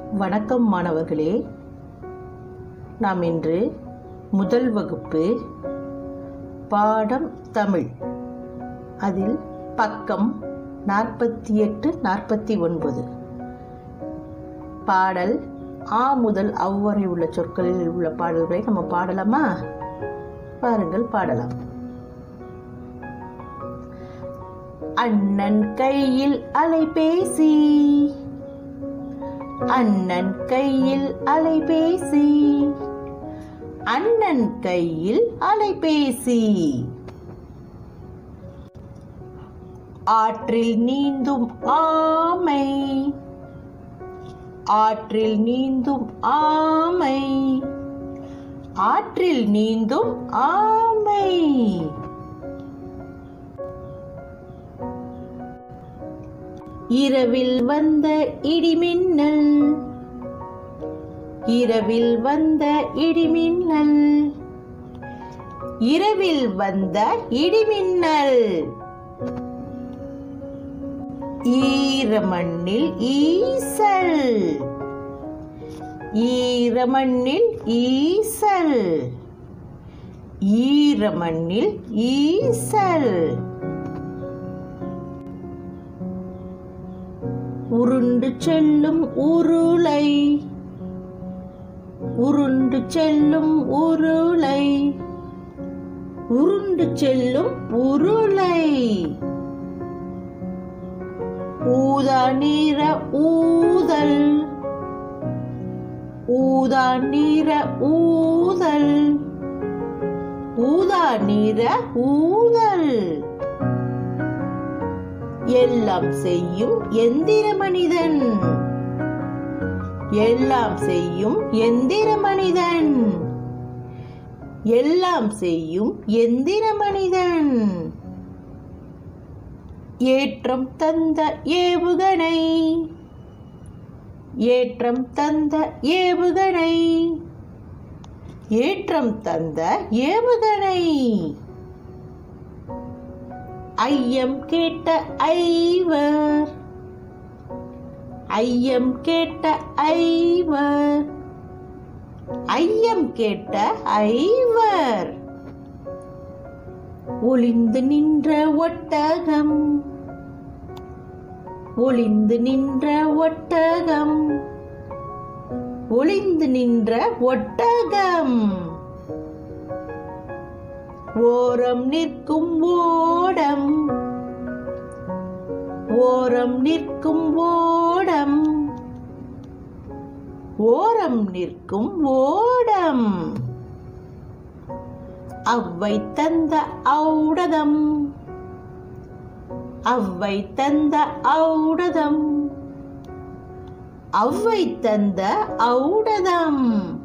வணக்கம் மாணவர்களே நாம் இன்று முதல் வகுப்பு பாடம் தமிழ் அதில் பக்கம் நாற்பத்தி எட்டு நாற்பத்தி ஒன்பது பாடல் ஆ முதல் அவ்வரை உள்ள சொற்களில் உள்ள பாடல்களை நம்ம பாடலாமா பாருங்கள் பாடலாம் அண்ணன் கையில் அலைபேசி அண்ணன் கையில் அலைபேசி அண்ணன் கையில் அலைபேசி ஆற்றில் நீந்தும் ஆமை ஆற்றில் நீந்தும் ஆமை ஆற்றில் நீந்தும் ஆமை இரவில் வந்த இடிமின்னல் இரவில் வந்த இடிமின்னல் இரவில் வந்த இடிமின்னல் ஈரமண்ணில் ஈசல் ஈரமண்ணில் ஈசல் ஈரமண்ணில் ஈசல் உருண்டு செல்லும் உருளை உருண்டு செல்லும் உருளை உருண்டு செல்லும் உருளை ஊதா நீர ஊதல் ஊதா நீர ஊதல் ஊதா நீர ஊதல் எல்லாம் செய்யும் எந்திர மனிதன் எல்லாம் செய்யும் எந்திர மனிதன் எல்லாம் செய்யும் எந்திர மனிதன் ஏற்றம் தந்த ஏவுகணை ஏற்றம் தந்த ஏவுகணை ஏற்றம் தந்த ஏவுகணை ஐயம் கேட்ட ஐவர் ஐயம் கேட்ட ஐவர் ஐயம் கேட்ட ஐவர் ஒளிந்து நின்ற ஒட்டகம் ஒளிந்து நின்ற ஒட்டகம் ஒளிந்து நின்ற ஒட்டகம் ஓரம் நிற்கும் ஓடம் ஓரம் நிற்கும் ஓடம் ஓரம் நிற்கும் ஓடம் அவ்வை தந்த ஔடதம் அவ்வை தந்த ஔடதம் அவ்வை தந்த ஔடதம்